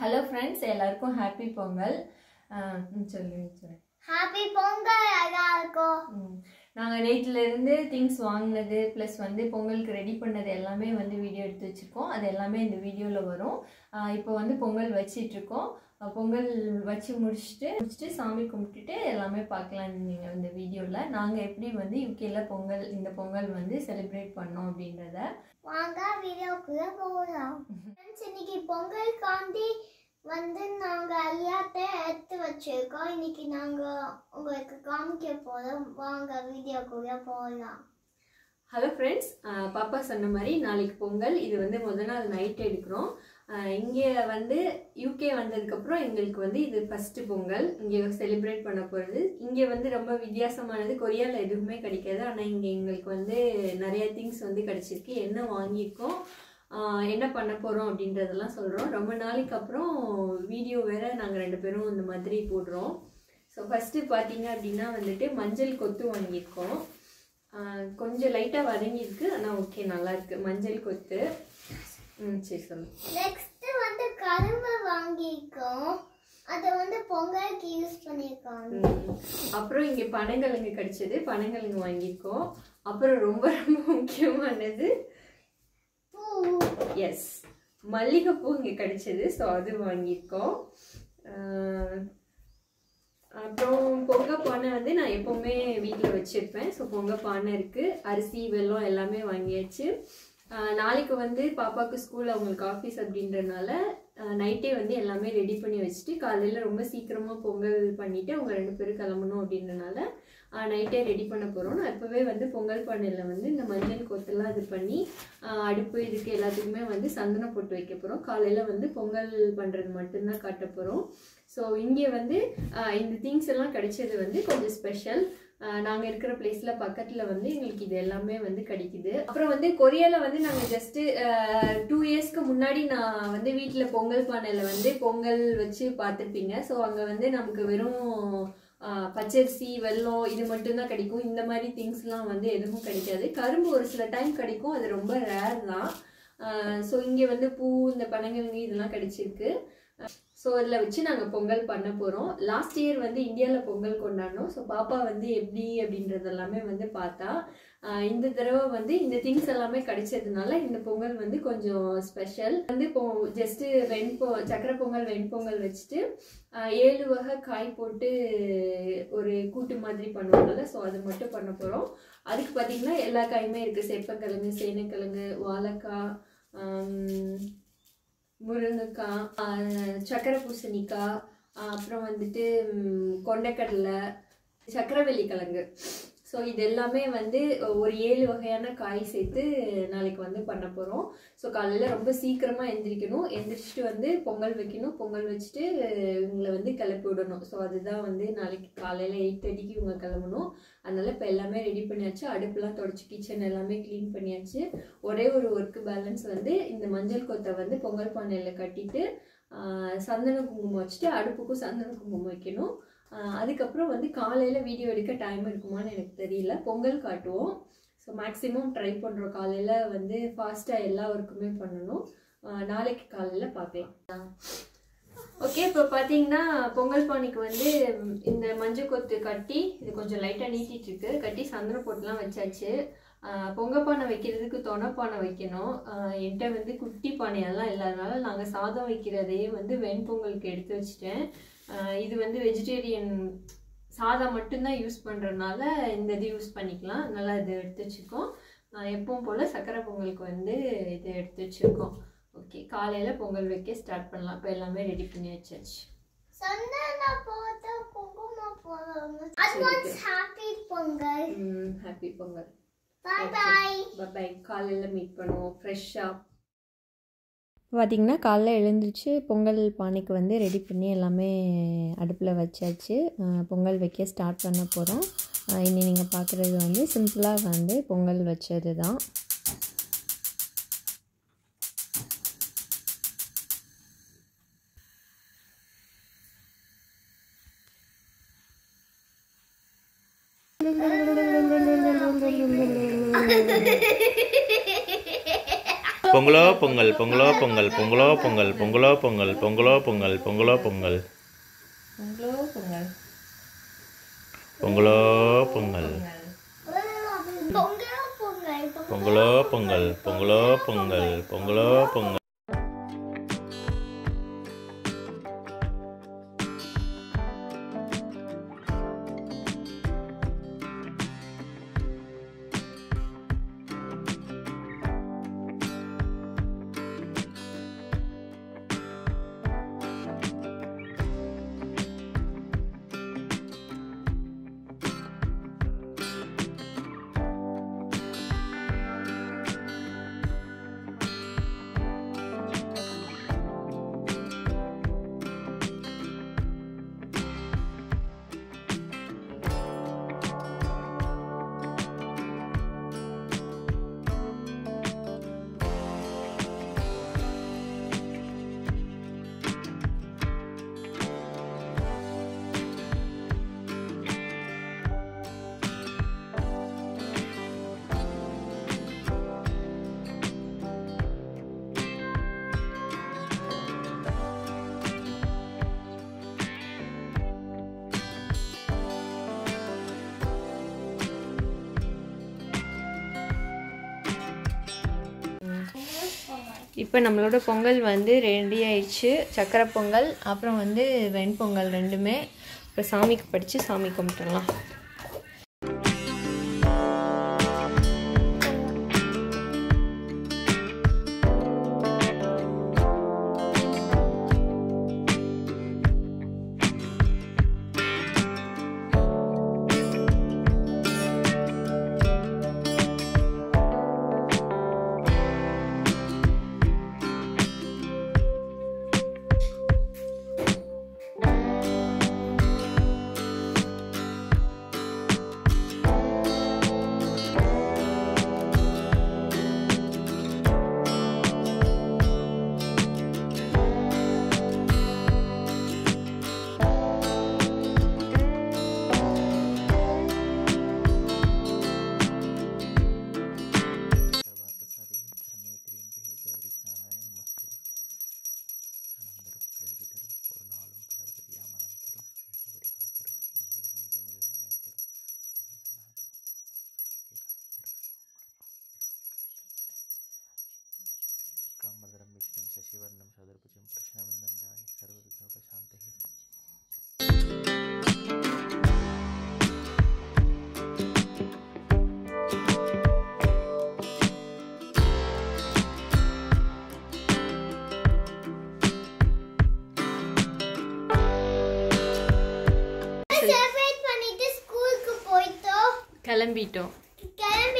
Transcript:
Hello friends எல்லாருக்கும் happy Pongal ஆஹ் ம், சொல்லு சொல்லு ஹாப்பி பொங்கல் எல்லாருக்கும் ம். நாங்க நைட்ல இருந்து திங்ஸ் வாங்கினது ப்ளஸ் வந்து பொங்கலுக்கு ரெடி பண்ணது எல்லாமே வந்து வீடியோ எடுத்து வச்சிருக்கோம் அது எல்லாமே இந்த வீடியோல வரும் ஆஹ் இப்போ வந்து பொங்கல் வச்சிட்டு இருக்கோம் ஆஹ் பொங்கல் வச்சு முடிச்சுட்டு முடிச்சுட்டு சாமி கும்பிட்டுட்டு எல்லாமே பார்க்கலாம் நீங்க இந்த வீடியோல நாங்க எப்படி வந்து யூகேல பொங்கல் இந்த பொங்கல் வந்து செலிப்ரேட் பண்ணோம் அப்படின்றத வாங்க வீடியோக்குள்ள போகலாம் Friends, இன்னைக்கு பொங்கல் காண்டி வந்து நாங்க எல்லாத்தை எடுத்து வச்சிருக்கோம் இன்னைக்கு நாங்க உங்களுக்கு காமிக்க போறோம் வாங்க வீடியோக்குள்ள போகலாம் ஹலோ ஃப்ரெண்ட்ஸ் பாப்பா சொன்ன மாதிரி நாளைக்கு பொங்கல் இது வந்து முதல் நாள் நைட் எடுக்கிறோம் இங்கே வந்து யூகே வந்ததுக்கப்புறம் எங்களுக்கு வந்து இது ஃபஸ்ட்டு பொங்கல் இங்கே செலிப்ரேட் பண்ண போகிறது இங்கே வந்து ரொம்ப வித்தியாசமானது கொரியாவில் எதுவுமே கிடைக்காது ஆனால் இங்கே எங்களுக்கு வந்து நிறைய திங்ஸ் வந்து கிடச்சிருக்கு என்ன வாங்கியிருக்கோம் ஆஹ் என்ன பண்ண போகிறோம் அப்படின்றதெல்லாம் சொல்கிறோம் ரொம்ப நாளைக்கு அப்புறம் வீடியோ வேற நாங்கள் ரெண்டு பேரும் இந்த மாதிரி போடுறோம் ஸோ ஃபஸ்ட்டு பார்த்தீங்க அப்படின்னா வந்துட்டு மஞ்சள் கொத்து வாங்கியிருக்கோம் ஆஹ் கொஞ்சம் லைட்டாக வதங்கியிருக்கு ஆனால் ஓகே நல்லா இருக்கு மஞ்சள் கொத்து ம் சரி சொல்லு நெக்ஸ்ட் வந்து கரும்பு வாங்கியிருக்கோம் அதை வந்து பொங்கலுக்கு யூஸ் பண்ணியிருக்காங்க ம். அப்புறம் இங்கே பனங்கிழங்கு கிடைச்சது பனங்கிழங்கு வாங்கியிருக்கோம் அப்புறம் ரொம்ப ரொம்ப முக்கியமானது பூ எஸ் மல்லிகைப்பூ இங்கே கிடைச்சது ஸோ அது வாங்கியிருக்கோம் ஆஹ் அப்புறம் பொங்க பானை வந்து நான் எப்போவுமே வீட்டில் வச்சுருப்பேன் ஸோ பொங்க பானை இருக்குது அரிசி வெல்லம் எல்லாமே வாங்கியாச்சு ஆஹ் நாளைக்கு வந்து பாப்பாவுக்கு ஸ்கூல் அவங்களுக்கு ஆஃபீஸ் அப்படின்றனால நைட்டே வந்து எல்லாமே ரெடி பண்ணி வச்சுட்டு காலையில் ரொம்ப சீக்கிரமாக பொங்கல் பண்ணிவிட்டு அவங்க ரெண்டு பேரும் கிளம்பணும் அப்படின்றனால நைட்டே ரெடி பண்ண போகிறோம் நான் இப்போவே வந்து பொங்கல் பானையில் வந்து இந்த மஞ்சள் கொத்தெல்லாம் இது பண்ணி ஆஹ் அடுப்பு இதுக்கு எல்லாத்துக்குமே வந்து சந்தனம் போட்டு வைக்க போகிறோம் காலையில் வந்து பொங்கல் பண்ணுறது மட்டும்தான் காட்ட போகிறோம் ஸோ இங்கே வந்து ஆஹ் இந்த திங்ஸ் எல்லாம் கிடைச்சது வந்து கொஞ்சம் ஸ்பெஷல் நாங்கள் இருக்கிற பிளேஸில் பக்கத்தில் வந்து எங்களுக்கு இது எல்லாமே வந்து கிடைக்குது அப்புறம் வந்து கொரியாவில் வந்து நாங்கள் ஜஸ்ட்டு டூ இயர்ஸ்க்கு முன்னாடி நான் வந்து வீட்டில் பொங்கல் பானையில் வந்து பொங்கல் வச்சு பார்த்துருப்பீங்க ஸோ அங்கே வந்து நமக்கு வெறும் ஆஹ் பச்சரிசி வெல்லம் இது மட்டும்தான் கிடைக்கும் இந்த மாதிரி திங்ஸ்லாம் வந்து எதுவும் கிடைக்காது கரும்பு ஒரு சில டைம் கிடைக்கும் அது ரொம்ப ரேர் தான் ஸோ இங்கே வந்து பூ இந்த பனங்கிழங்கு இதெல்லாம் கிடைச்சிருக்கு ஸோ இதில் வச்சு நாங்கள் பொங்கல் பண்ண போகிறோம் லாஸ்ட் இயர் வந்து இந்தியாவில் பொங்கல் கொண்டாடினோம் ஸோ பாப்பா வந்து எப்படி அப்படின்றது எல்லாமே வந்து பார்த்தா ஆஹ் இந்த தடவை வந்து இந்த திங்ஸ் எல்லாமே கிடைச்சதுனால இந்த பொங்கல் வந்து கொஞ்சம் ஸ்பெஷல் வந்து இப்போ ஜஸ்ட்டு வெண்பொ சக்கரை பொங்கல் வெண்பொங்கல் வச்சுட்டு ஆஹ் ஏழு வகை காய் போட்டு ஒரு கூட்டு மாதிரி பண்ணுவாங்கல்ல ஸோ அது மட்டும் பண்ண போகிறோம் அதுக்கு பார்த்தீங்கன்னா எல்லா காயுமே இருக்குது சேப்பக்கிழங்கு சேனைக்கிழங்கு வாழைக்காய் ஆம், முருங்கைக்காய் ஆஹ் சக்கரை பூசணிக்காய் ஆஹ் அப்புறம் வந்துட்டு ம், கொண்டைக்கடலை சக்கரவள்ளி கிழங்கு ஸோ இது எல்லாமே வந்து ஒரு ஏழு வகையான காய் சேர்த்து நாளைக்கு வந்து பண்ண போகிறோம் ஸோ காலையில் ரொம்ப சீக்கிரமாக எந்திரிக்கணும் எந்திரிச்சிட்டு வந்து பொங்கல் வைக்கணும் பொங்கல் வச்சுட்டு இவங்களை வந்து கிளப்பி விடணும் ஸோ அதுதான் வந்து நாளைக்கு காலையில் எயிட் தேர்ட்டிக்கு இவங்க கிளம்பணும் அதனால் இப்போ எல்லாமே ரெடி பண்ணியாச்சு அடுப்புலாம் தொடச்சி கிச்சன் எல்லாமே க்ளீன் பண்ணியாச்சு ஒரே ஒரு ஒர்க்கு பேலன்ஸ் வந்து இந்த மஞ்சள் கொத்தை வந்து பொங்கல் பானையில் கட்டிட்டு ஆஹ் சந்தன குங்குமம் வச்சுட்டு அடுப்புக்கும் சந்தன குங்குமம் வைக்கணும் ஆஹ் அதுக்கப்புறம் வந்து காலையில் வீடியோ எடுக்க டைம் இருக்குமான்னு எனக்கு தெரியல பொங்கல் காட்டுவோம் ஸோ மேக்ஸிமம் ட்ரை பண்ணுறோம் காலையில் வந்து ஃபாஸ்ட்டாக எல்லா ஒர்க்குமே பண்ணணும் ஆஹ் நாளைக்கு காலையில் பார்க்கலாம் ஓகே இப்போ பார்த்தீங்கன்னா பொங்கல் பானைக்கு வந்து ம், இந்த மஞ்சள் கொத்து கட்டி இது கொஞ்சம் லைட்டாக நீட்டிட்டு இருக்கு கட்டி சந்தனம் போட்டுலாம் வச்சாச்சு ஆஹ் பொங்க பானை வைக்கிறதுக்கு தொனை பானை வைக்கணும் ஆஹ் என்கிட்ட வந்து குட்டி பானையெல்லாம் இல்லாதனால நாங்கள் சாதம் வைக்கிறதையே வந்து வெண்பொங்கலுக்கு எடுத்து வச்சுட்டேன் ஆஹ் இது வந்து வெஜிடேரியன் சாதம் மட்டும்தான் யூஸ் பண்ணுறதுனால இந்த இது யூஸ் பண்ணிக்கலாம் நல்லா இது எடுத்து வச்சுருக்கோம் ஆஹ் எப்பவும் போல் சக்கரை பொங்கலுக்கு வந்து இது எடுத்து வச்சுருக்கோம் ஓகே காலையில் பொங்கல் வைக்க ஸ்டார்ட் பண்ணலாம் இப்போ எல்லாமே ரெடி பண்ணி வச்சாச்சு சந்தன போட்டு குங்குமம் போடுவாங்க advance happy Pongal happy Pongal bye bye bye காலையில் மீட் பண்ணுவோம் ஃப்ரெஷ்ஷாக பார்த்திங்கன்னா காலைல எழுந்திரிச்சு பொங்கல் பானைக்கு வந்து ரெடி பண்ணி எல்லாமே அடுப்பில் வச்சாச்சு அஹ் பொங்கல் வைக்க ஸ்டார்ட் பண்ண போகிறோம் இனி நீங்கள் பார்க்குறது வந்து சிம்பிளாக வந்து பொங்கல் வச்சது தான் பொங்கலோ பொங்கல் பொங்கலோ பொங்கல் பொங்கலோ பொங்கல் பொங்கலோ பொங்கல் பொங்கலோ பொங்கல் பொங்கலோ பொங்கல் பொங்கலோ பொங்கல் பொங்கலோ பொங்கல் பொங்கல் பொங்கல் பொங்கலோ பொங்கல் பொங்கலோ பொங்கல் பொங்கலோ பொங்கல் இப்போ நம்மளோட பொங்கல் வந்து ரெடி ஆயிடுச்சு சக்கரை பொங்கல் அப்புறம் வந்து வெண்பொங்கல் ரெண்டுமே இப்போ சாமிக்கு படித்து சாமி கும்பிட்டுடலாம் क्लाम्बरधरं विष्णुं शशिवर्णं सदर्भुजं प्रश्नवन्दं ध्याये सर्वविघ्नोपशान्तये செலிப்ரேட் பண்ணிட்டு ஸ்கூலுக்கு போயிட்டோம் கிளம்பிட்டோம் கிளம்பி